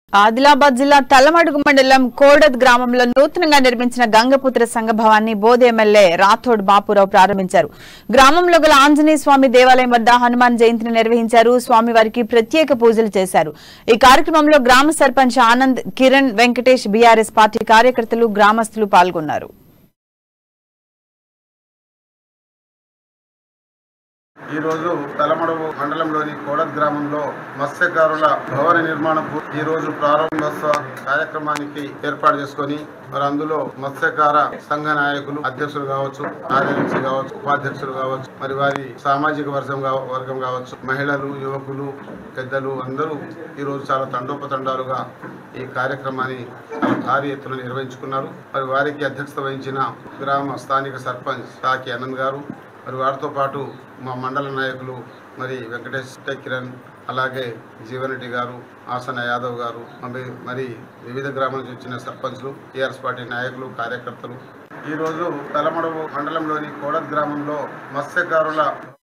ఆదిలాబాద్ జిల్లా తల్లమడుగు మండలం కోడద్ గ్రామంలో నూతనంగా నిర్మించిన గంగపుత్ర సంఘ భవాన్ని బోధ్ ఎమ్మెల్యే రాథోడ్ బాపురావు ప్రారంభించారు గ్రామంలో గల ఆంజనేయ స్వామి దేవాలయం వద్ద హనుమాన్ జయంతిని నిర్వహించారు స్వామివారికి ప్రత్యేక పూజలు చేశారు ఈ కార్యక్రమంలో గ్రామ సర్పంచ్ ఆనంద్ కిరణ్ వెంకటేష్ బీఆర్ఎస్ పార్టీ కార్యకర్తలు గ్రామస్తులు పాల్గొన్నారు ఈరోజు తలమడుగు మండలంలోని కోడద్ గ్రామంలో మత్స్యకారుల భవన నిర్మాణం పూ- ఈ రోజు ప్రారంభోత్సవ కార్యక్రమానికి ఏర్పాటు చేసుకొని మరి అందులో మత్స్యకార సంఘ నాయకులు అధ్యక్షులు కావచ్చు కార్యదర్శి కావచ్చు ఉపాధ్యక్షులు కావచ్చు మరి వారి సామాజిక వర్గం కావ- వర్గం కావచ్చు మహిళలు యువకులు పెద్దలు అందరూ ఈరోజు చాలా తండోపతండాలుగా ఈ కార్యక్రమాన్ని చాలా భారీ ఎత్తున నిర్వహించుకున్నారు మరి వారికి అధ్యక్షత వహించిన గ్రామ స్థానిక సర్పంచ్ సాకి ఆనంద్ గారు మరి వారితో పాటు మా మండల నాయకులు మరి వెంకటేష్ కిరణ్ అలాగే జీవనరెడ్డి గారు ఆసన యాదవ్ గారు మరి మరి వివిధ గ్రామాల నుంచి వచ్చిన సర్పంచ్లు టీఆర్ఎస్ పార్టీ నాయకులు కార్యకర్తలు ఈరోజు తలమడుగు మండలంలోని కోడద్ గ్రామంలో మత్స్యకారుల